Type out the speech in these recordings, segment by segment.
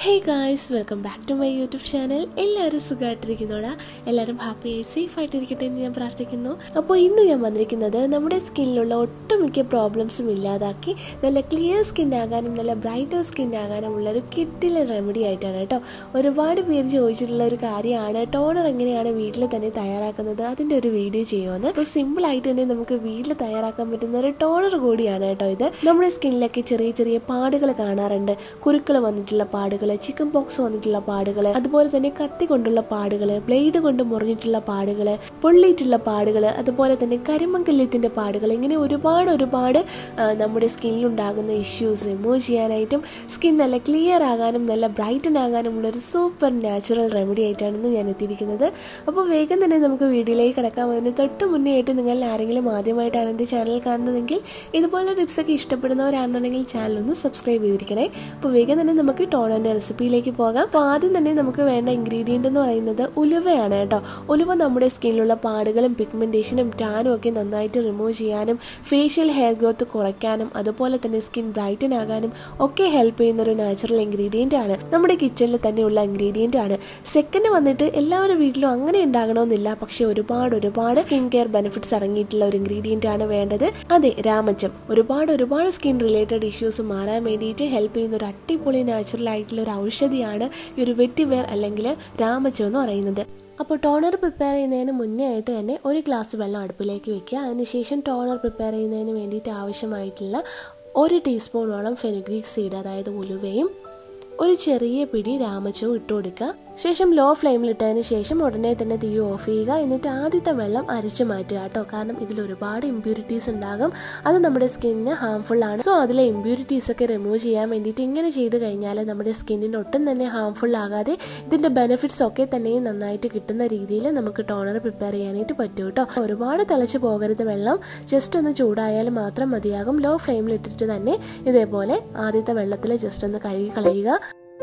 hey guys welcome back to my YouTube channel എല്ലാവരും സുഖമായിട്ടിരിക്കുന്നോടാ എല്ലാവരും ഹാപ്പിയായി സേഫ് ആയിട്ടിരിക്കട്ടെ എന്ന് ഞാൻ പ്രാർത്ഥിക്കുന്നു അപ്പോൾ ഇന്ന് ഞാൻ വന്നിരിക്കുന്നത് നമ്മുടെ സ്കിന്നിലുള്ള ഒട്ടുമിക്ക പ്രോബ്ലംസും ഇല്ലാതാക്കി നല്ല ക്ലിയർ സ്കിൻ ആകാനും നല്ല ബ്രൈറ്റർ സ്കിൻ ആകാനും ഉള്ള ഒരു കിട്ടിലെ റെമഡി ആയിട്ടാണ് കേട്ടോ ഒരുപാട് പേര് ചോദിച്ചിട്ടുള്ള ഒരു കാര്യമാണ് ടോണർ എങ്ങനെയാണ് വീട്ടിൽ തന്നെ തയ്യാറാക്കുന്നത് അതിൻ്റെ ഒരു വീഡിയോ ചെയ്യുമെന്ന് അപ്പോൾ സിമ്പിൾ ആയിട്ട് തന്നെ നമുക്ക് വീട്ടിൽ തയ്യാറാക്കാൻ പറ്റുന്ന ഒരു ടോണർ കൂടിയാണ് കേട്ടോ ഇത് നമ്മുടെ സ്കിന്നിലൊക്കെ ചെറിയ ചെറിയ പാടുകൾ കാണാറുണ്ട് കുരുക്കൾ വന്നിട്ടുള്ള പാടുകൾ ചിക്കൻ പോക്സ് വന്നിട്ടുള്ള പാടുകൾ അതുപോലെ തന്നെ കത്തി കൊണ്ടുള്ള പാടുകൾ ബ്ലേഡ് കൊണ്ട് മുറിഞ്ഞിട്ടുള്ള പാടുകൾ പൊള്ളിയിട്ടുള്ള പാടുകൾ അതുപോലെ തന്നെ കരിമങ്കല്യത്തിന്റെ പാടുകൾ ഇങ്ങനെ ഒരുപാട് ഒരുപാട് ആ, നമ്മുടെ സ്കിന്നിലുണ്ടാകുന്ന ഇഷ്യൂസ് റിമൂവ് ചെയ്യാനായിട്ടും സ്കിൻ നല്ല ക്ലിയർ ആകാനും നല്ല ബ്രൈറ്റൻ ആകാനും ഉള്ള ഒരു സൂപ്പർ നാച്ചുറൽ റെമഡി ആയിട്ടാണ് ഇന്ന് ഞാൻ എത്തിയിരിക്കുന്നത് അപ്പോൾ വേഗം തന്നെ നമുക്ക് വീഡിയോയിലേക്ക് കിടക്കാം അതിന് തൊട്ട് മുന്നേ ആയിട്ട് നിങ്ങൾ ആരെങ്കിലും ആദ്യമായിട്ടാണ് എൻ്റെ ചാനൽ കാണുന്നതെങ്കിൽ ഇതുപോലുള്ള ടിപ്സൊക്കെ ഇഷ്ടപ്പെടുന്നവരാണെന്നുണ്ടെങ്കിൽ ചാനൽ ഒന്ന് സബ്സ്ക്രൈബ് ചെയ്തിരിക്കണേ അപ്പോൾ വേഗം തന്നെ നമുക്ക് ടോണറിൻ്റെ റെസിപ്പിയിലേക്ക് പോകാം അപ്പോൾ ആദ്യം തന്നെ നമുക്ക് വേണ്ട ഇൻഗ്രീഡിയൻ്റ് എന്ന് പറയുന്നത് ഉലുവയാണ് കേട്ടോ ഉലുവ നമ്മുടെ സ്കിന്നിലുള്ള പാടുകളും പിഗ്മെൻറ്റേഷനും ടാനും ഒക്കെ നന്നായിട്ട് റിമൂവ് ചെയ്യാനും ഫേഷ്യൽ ഹെയർ ഗ്രോത്ത് കുറയ്ക്കാനും അതുപോലെ തന്നെ സ്കിൻ ബ്രൈറ്റൻ ആകാനും ഒക്കെ ഹെൽപ്പ് ചെയ്യുന്ന ഒരു നാച്ചുറൽ ഇൻഗ്രീഡിയൻ്റ് ആണ് നമ്മുടെ കിച്ചണിൽ തന്നെയുള്ള ഇൻഗ്രീഡിയൻ്റ് ആണ് സെക്കൻഡ് വന്നിട്ട് എല്ലാവരുടെ വീട്ടിലും അങ്ങനെ ഉണ്ടാകണമെന്നില്ല പക്ഷെ ഒരുപാട് ഒരുപാട് സ്കിൻ കെയർ ബെനിഫിറ്റ്സ് അടങ്ങിയിട്ടുള്ള ഒരു ഇൻഗ്രീഡിയൻ്റ് ആണ് വേണ്ടത് അതെ രാമച്ചം ഒരുപാട് ഒരുപാട് സ്കിൻ റിലേറ്റഡ് ഇഷ്യൂസ് മാറാൻ വേണ്ടിയിട്ട് ഹെൽപ്പ് ചെയ്യുന്ന ഒരു അടിപൊളി നാച്ചുറൽ ആയിട്ടുള്ള ഒരു ഔഷധിയാണ് ഈ ഒരു വെറ്റിവേർ അല്ലെങ്കിൽ രാമച്ചം എന്ന് പറയുന്നത് അപ്പോൾ ടോണർ പ്രിപ്പയർ ചെയ്യുന്നതിന് മുന്നേ ആയിട്ട് തന്നെ ഒരു ഗ്ലാസ് വെള്ളം അടുപ്പിലേക്ക് വെക്കുക അതിനുശേഷം ടോണർ പ്രിപ്പയർ ചെയ്യുന്നതിന് വേണ്ടിയിട്ട് ആവശ്യമായിട്ടുള്ള ഒരു ടീസ്പൂണോളം ഫെനുഗ്രീക് സീഡ് അതായത് ഉലുവയും ഒരു ചെറിയ പിടി രാമച്ചവും ഇട്ട് കൊടുക്കുക ശേഷം ലോ ഫ്ലെയിമിലിട്ടതിന് ശേഷം ഉടനെ തന്നെ തീ ഓഫ് ചെയ്യുക എന്നിട്ട് ആദ്യത്തെ വെള്ളം അരച്ച് മാറ്റുക കേട്ടോ കാരണം ഇതിൽ ഒരുപാട് ഇമ്പ്യൂരിറ്റീസ് ഉണ്ടാകും അത് നമ്മുടെ സ്കിന്നിന് ഹാംഫുൾ ആണ് സോ അതിലെ ഇമ്പ്യൂരിറ്റീസ് ഒക്കെ റിമൂവ് ചെയ്യാൻ വേണ്ടിയിട്ട് ഇങ്ങനെ ചെയ്ത് കഴിഞ്ഞാൽ നമ്മുടെ സ്കിന്നിന് ഒട്ടും തന്നെ ഹാംഫുൾ ആകാതെ ഇതിന്റെ ബെനിഫിറ്റ്സ് ഒക്കെ തന്നെയും നന്നായിട്ട് കിട്ടുന്ന രീതിയിൽ നമുക്ക് ടോണർ പ്രിപ്പയർ ചെയ്യാനായിട്ട് പറ്റും കേട്ടോ ഒരുപാട് തിളച്ച് പോകരുത് വെള്ളം ജസ്റ്റ് ഒന്ന് ചൂടായാൽ മാത്രം മതിയാകും ലോ ഫ്ലെയിമിലിട്ടിട്ട് തന്നെ ഇതേപോലെ ആദ്യത്തെ വെള്ളത്തിൽ ജസ്റ്റ് ഒന്ന് കഴുകി കളയുക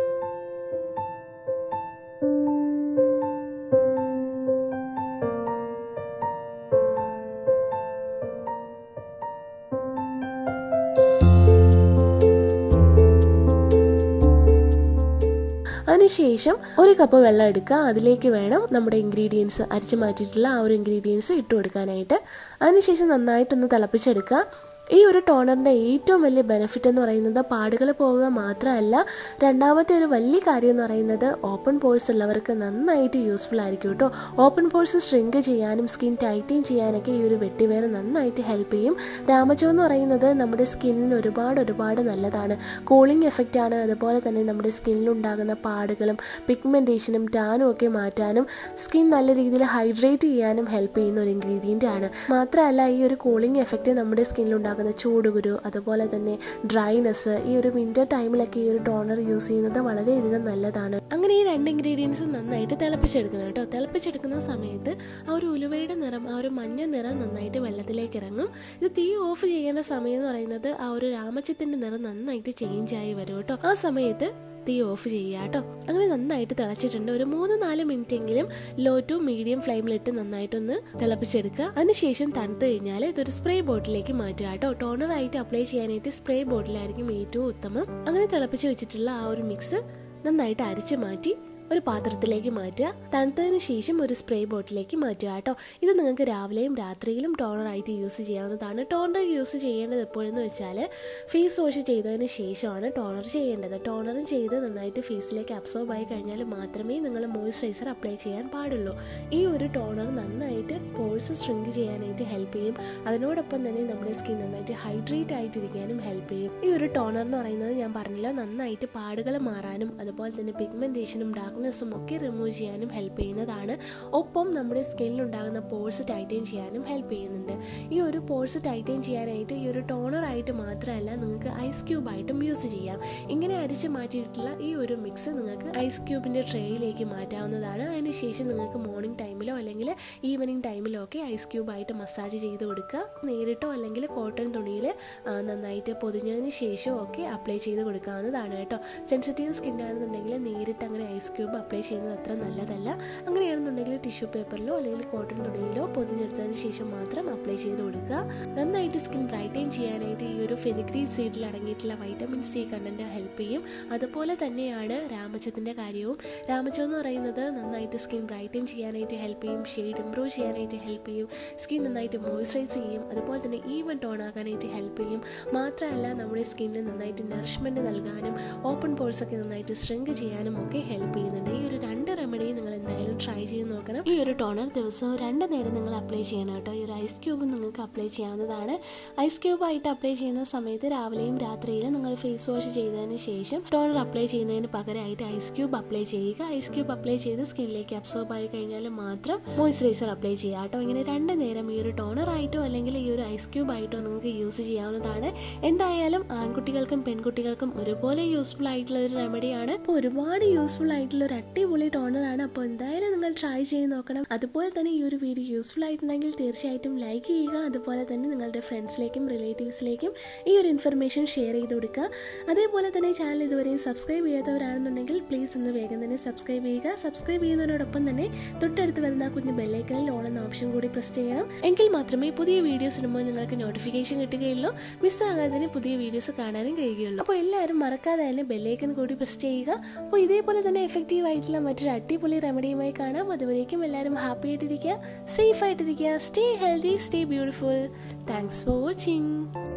അതിനുശേഷം ഒരു കപ്പ് വെള്ളം എടുക്കുക അതിലേക്ക് വേണം നമ്മുടെ ഇൻഗ്രീഡിയൻസ് അരിച്ചു മാറ്റിയിട്ടുള്ള ആ ഒരു ഇൻഗ്രീഡിയൻസ് ഇട്ട് കൊടുക്കാനായിട്ട് അതിനുശേഷം നന്നായിട്ടൊന്ന് തിളപ്പിച്ചെടുക്കുക ഈ ഒരു ടോണറിൻ്റെ ഏറ്റവും വലിയ ബെനിഫിറ്റ് എന്ന് പറയുന്നത് പാടുകൾ പോകുക മാത്രമല്ല രണ്ടാമത്തെ ഒരു വലിയ കാര്യം എന്ന് പറയുന്നത് ഓപ്പൺ പോഴ്സ് ഉള്ളവർക്ക് നന്നായിട്ട് യൂസ്ഫുൾ ആയിരിക്കും കേട്ടോ ഓപ്പൺ പോഴ്സ് ഷ്രിങ്ക് ചെയ്യാനും സ്കിൻ ടൈറ്റൻ ചെയ്യാനൊക്കെ ഈ ഒരു വെട്ടിവേർ നന്നായിട്ട് ഹെൽപ്പ് ചെയ്യും രാമജോ എന്ന് പറയുന്നത് നമ്മുടെ സ്കിന്നിന് ഒരുപാട് ഒരുപാട് നല്ലതാണ് കൂളിംഗ് എഫക്റ്റ് ആണ് അതുപോലെ തന്നെ നമ്മുടെ സ്കിന്നിലുണ്ടാകുന്ന പാടുകളും പിഗ്മെൻറ്റേഷനും ടാനും ഒക്കെ മാറ്റാനും സ്കിൻ നല്ല രീതിയിൽ ഹൈഡ്രേറ്റ് ചെയ്യാനും ഹെൽപ്പ് ചെയ്യുന്ന ഒരു ഇൻഗ്രീഡിയൻ്റ് ആണ് മാത്രമല്ല ഈ ഒരു കൂളിംഗ് എഫക്റ്റ് നമ്മുടെ സ്കിന്നിലുണ്ടാകുന്ന ചൂടുകുരു അതുപോലെ തന്നെ ഡ്രൈനെസ് ഈ ഒരു വിന്റർ ടൈമിലൊക്കെ ഈ ഒരു ടോണർ യൂസ് ചെയ്യുന്നത് വളരെയധികം നല്ലതാണ് അങ്ങനെ ഈ രണ്ട് ഇൻഗ്രീഡിയൻസ് നന്നായിട്ട് തിളപ്പിച്ചെടുക്കണം കേട്ടോ തിളപ്പിച്ചെടുക്കുന്ന സമയത്ത് ആ ഒരു ഉലുവയുടെ നിറം ആ ഒരു മഞ്ഞ നിറം നന്നായിട്ട് വെള്ളത്തിലേക്ക് ഇറങ്ങും ഇത് തീ ഓഫ് ചെയ്യേണ്ട സമയം എന്ന് പറയുന്നത് ആ ഒരു രാമച്ചത്തിന്റെ നിറം നന്നായിട്ട് ചേഞ്ച് ആയി വരും കേട്ടോ ആ സമയത്ത് തീ ഓഫ് ചെയ്യുക കേട്ടോ അങ്ങനെ നന്നായിട്ട് തിളച്ചിട്ടുണ്ട് ഒരു മൂന്ന് നാല് മിനിറ്റ് എങ്കിലും ലോ ടു മീഡിയം ഫ്ലെയിമിലിട്ട് നന്നായിട്ടൊന്ന് തിളപ്പിച്ചെടുക്കുക അതിനുശേഷം തണുത്ത് കഴിഞ്ഞാൽ ഇതൊരു സ്പ്രേ ബോട്ടിലേക്ക് മാറ്റുക കേട്ടോ ടോണർ ആയിട്ട് അപ്ലൈ ചെയ്യാനായിട്ട് സ്പ്രേ ബോട്ടിലായിരിക്കും ഏറ്റവും ഉത്തമം അങ്ങനെ തിളപ്പിച്ച് വെച്ചിട്ടുള്ള ആ ഒരു മിക്സ് നന്നായിട്ട് അരിച്ച് മാറ്റി ഒരു പാത്രത്തിലേക്ക് മാറ്റുക തണുത്തതിന് ശേഷം ഒരു സ്പ്രേ ബോട്ടിലേക്ക് മാറ്റുക കേട്ടോ ഇത് നിങ്ങൾക്ക് രാവിലെയും രാത്രിയിലും ടോണറായിട്ട് യൂസ് ചെയ്യാവുന്നതാണ് ടോണർ യൂസ് ചെയ്യേണ്ടത് എപ്പോഴെന്ന് വെച്ചാൽ ഫേസ് വാഷ് ചെയ്തതിന് ശേഷമാണ് ടോണർ ചെയ്യേണ്ടത് ടോണറും ചെയ്ത് നന്നായിട്ട് ഫേസിലേക്ക് അബ്സോർബ് ആയി കഴിഞ്ഞാൽ മാത്രമേ നിങ്ങൾ മോയ്സ്ചറൈസർ അപ്ലൈ ചെയ്യാൻ പാടുള്ളൂ ഈ ഒരു ടോണർ നന്നായിട്ട് പോഴ്സ് സ്ട്രിങ്ക് ചെയ്യാനായിട്ട് ഹെൽപ്പ് ചെയ്യും അതിനോടൊപ്പം തന്നെ നമ്മുടെ സ്കിൻ നന്നായിട്ട് ഹൈഡ്രേറ്റ് ആയിട്ടിരിക്കാനും ഹെൽപ്പ് ചെയ്യും ഈ ഒരു ടോണർ എന്ന് പറയുന്നത് ഞാൻ പറഞ്ഞില്ല നന്നായിട്ട് പാടുകൾ മാറാനും അതുപോലെ തന്നെ പിഗ്മെൻറ്റേഷനും ഡാർക്ക്നെസ്സും ഒക്കെ റിമൂവ് ചെയ്യാനും ഹെൽപ്പ് ചെയ്യുന്നതാണ് ഒപ്പം നമ്മുടെ സ്കിന്നിലുണ്ടാകുന്ന പോഴ്സ് ടൈറ്റൈൻ ചെയ്യാനും ഹെൽപ്പ് ചെയ്യുന്നുണ്ട് ഈ ഒരു പോഴ്സ് ടൈറ്റൈൻ ചെയ്യാനായിട്ട് ഈ ഒരു ടോണർ ആയിട്ട് മാത്രമല്ല നിങ്ങൾക്ക് ഐസ് ക്യൂബ് ആയിട്ടും യൂസ് ചെയ്യാം ഇങ്ങനെ അരിച്ച് മാറ്റിയിട്ടുള്ള ഈ ഒരു മിക്സ് നിങ്ങൾക്ക് ഐസ് ക്യൂബിൻ്റെ ട്രേയിലേക്ക് മാറ്റാവുന്നതാണ് അതിനുശേഷം നിങ്ങൾക്ക് മോർണിംഗ് ടൈമിലോ അല്ലെങ്കിൽ ഈവനിങ് ടൈമിലോ ഒക്കെ ഐസ് ക്യൂബ് ആയിട്ട് മസാജ് ചെയ്ത് കൊടുക്കുക നേരിട്ടോ അല്ലെങ്കിൽ കോട്ടൺ തുണിയിൽ നന്നായിട്ട് പൊതിഞ്ഞതിന് ശേഷം ഒക്കെ അപ്ലൈ ചെയ്ത് കൊടുക്കാവുന്നതാണ് കേട്ടോ സെൻസിറ്റീവ് സ്കിൻ ആണെന്നുണ്ടെങ്കിൽ നേരിട്ട് അങ്ങനെ ഐസ് ക്യൂബ് ക്യൂബ് അപ്ലൈ ചെയ്യുന്നത് അത്ര നല്ലതല്ല അങ്ങനെയാണെന്നുണ്ടെങ്കിൽ ടിഷ്യൂ പേപ്പറിലോ അല്ലെങ്കിൽ കോട്ടൺ തുണിയിലോ പൊതിഞ്ഞെടുത്തതിന് ശേഷം മാത്രം അപ്ലൈ ചെയ്ത് കൊടുക്കുക നന്നായിട്ട് സ്കിൻ ബ്രൈറ്റൻ ചെയ്യാനായിട്ട് ഈ ഒരു ഫെനിഗ്രീ സീഡിൽ അടങ്ങിയിട്ടുള്ള വൈറ്റമിൻ സി കണ്ടന്റ് ഹെൽപ്പ് ചെയ്യും അതുപോലെ തന്നെയാണ് രാമച്ചത്തിൻ്റെ കാര്യവും രാമച്ചം എന്ന് പറയുന്നത് നന്നായിട്ട് സ്കിൻ ബ്രൈറ്റൻ ചെയ്യാനായിട്ട് ഹെൽപ്പ് ചെയ്യും ഷെയ്ഡ് ഇംപ്രൂവ് ചെയ്യാനായിട്ട് ഹെൽപ്പ് ചെയ്യും സ്കിൻ നന്നായിട്ട് മോയ്സ്ചറൈസ് ചെയ്യും അതുപോലെ തന്നെ ഈവൻ ടോൺ ആക്കാനായിട്ട് ഹെൽപ്പ് ചെയ്യും മാത്രമല്ല നമ്മുടെ സ്കിന്നിന് നന്നായിട്ട് നറിഷ്മെൻറ്റ് നൽകാനും ഓപ്പൺ പോഴ്സ് ഒക്കെ നന്നായിട്ട് സ്ട്രെങ്ക് ചെയ്യാനും ഒക്കെ ഹെൽപ്പ് ചെയ്യുന്നുണ്ട് ഈ ഒരു രണ്ട് റെമഡി നിങ്ങൾ എന്തായാലും ട്രൈ ചെയ്ത് നോക്കണം ഈ ഒരു ടോണർ ദിവസവും രണ്ട് നേരം നിങ്ങൾ അപ്ലൈ ചെയ്യണം കേട്ടോ ഈ ഒരു ഐസ് ക്യൂബ് നിങ്ങൾക്ക് അപ്ലൈ ചെയ്യാവുന്നതാണ് ഐസ് ക്യൂബ് ആയിട്ട് അപ്ലൈ ചെയ്യുന്ന സമയത്ത് രാവിലെയും രാത്രിയിലും നിങ്ങൾ ഫേസ് വാഷ് ചെയ്തതിന് ശേഷം ടോണർ അപ്ലൈ ചെയ്യുന്നതിന് പകരമായിട്ട് ഐസ് ക്യൂബ് അപ്ലൈ ചെയ്യുക ഐസ് ക്യൂബ് അപ്ലൈ ചെയ്ത് സ്കിന്നിലേക്ക് അബ്സോർബ് ആയി കഴിഞ്ഞാൽ മാത്രം മോയ്സ്ചറൈസർ അപ്ലൈ ചെയ്യുക കേട്ടോ ഇങ്ങനെ രണ്ട് നേരം ഈ ഒരു ടോണർ ആയിട്ടോ അല്ലെങ്കിൽ ഈ ഒരു ഐസ് ക്യൂബ് ആയിട്ടോ നിങ്ങൾക്ക് യൂസ് ചെയ്യാവുന്നതാണ് എന്തായാലും ആൺകുട്ടികൾക്കും പെൺകുട്ടികൾക്കും ഒരുപോലെ യൂസ്ഫുൾ ആയിട്ടുള്ള ഒരു റെമഡിയാണ് അപ്പോൾ ഒരുപാട് യൂസ്ഫുൾ ആയിട്ടുള്ള ഒരു അടിപൊളി ടോണറാണ് അപ്പോൾ എന്തായാലും നിങ്ങൾ ട്രൈ ചെയ്ത് നോക്കണം അതുപോലെ തന്നെ ഈ ഒരു വീഡിയോ യൂസ്ഫുൾ ആയിട്ടുണ്ടെങ്കിൽ തീർച്ചയായിട്ടും ലൈക്ക് ചെയ്യുക അതുപോലെ തന്നെ നിങ്ങളുടെ ഫ്രണ്ട്സിലേക്കും റിലേറ്റീവ്സിലേക്കും ഈ ഒരു ഇൻഫർമേഷൻ ഷെയർ ചെയ്ത് കൊടുക്കുക അതേപോലെ തന്നെ ചാനൽ ഇതുവരെയും സബ്സ്ക്രൈബ് ചെയ്യാത്തവരാണെന്നുണ്ടെങ്കിൽ പ്ലീസ് ഒന്ന് വേഗം തന്നെ സബ്സ്ക്രൈബ് ചെയ്യുക സബ്സ്ക്രൈബ് ചെയ്യുന്നതിനോടൊപ്പം തന്നെ തൊട്ടടുത്ത് വരുന്ന ആ കുഞ്ഞ് ബെല്ലൈക്കണിൽ ഓൺ എന്ന ഓപ്ഷൻ കൂടി പ്രസ് ചെയ്യണം എങ്കിൽ മാത്രമേ പുതിയ വീഡിയോസ് ഇടുമ്പോൾ നിങ്ങൾക്ക് നോട്ടിഫിക്കേഷൻ കിട്ടുകയുള്ളൂ മിസ്സാകാതെ തന്നെ പുതിയ വീഡിയോസ് കാണാനും കഴിയുകയുള്ളൂ അപ്പോൾ എല്ലാവരും മറക്കാതെ തന്നെ ബെല്ലൈക്കൺ കൂടി പ്രസ് ചെയ്യുക അപ്പോൾ ഇതേപോലെ തന്നെ എഫക്റ്റീവ് ആയിട്ടുള്ള മറ്റൊരു അടിപൊളി റെമഡിയുമായി കാണാം അതുവരേക്കും എല്ലാവരും ഹാപ്പി ആയിട്ടിരിക്കുക സേഫ് ആയിട്ടിരിക്കുക stay healthy stay beautiful thanks for watching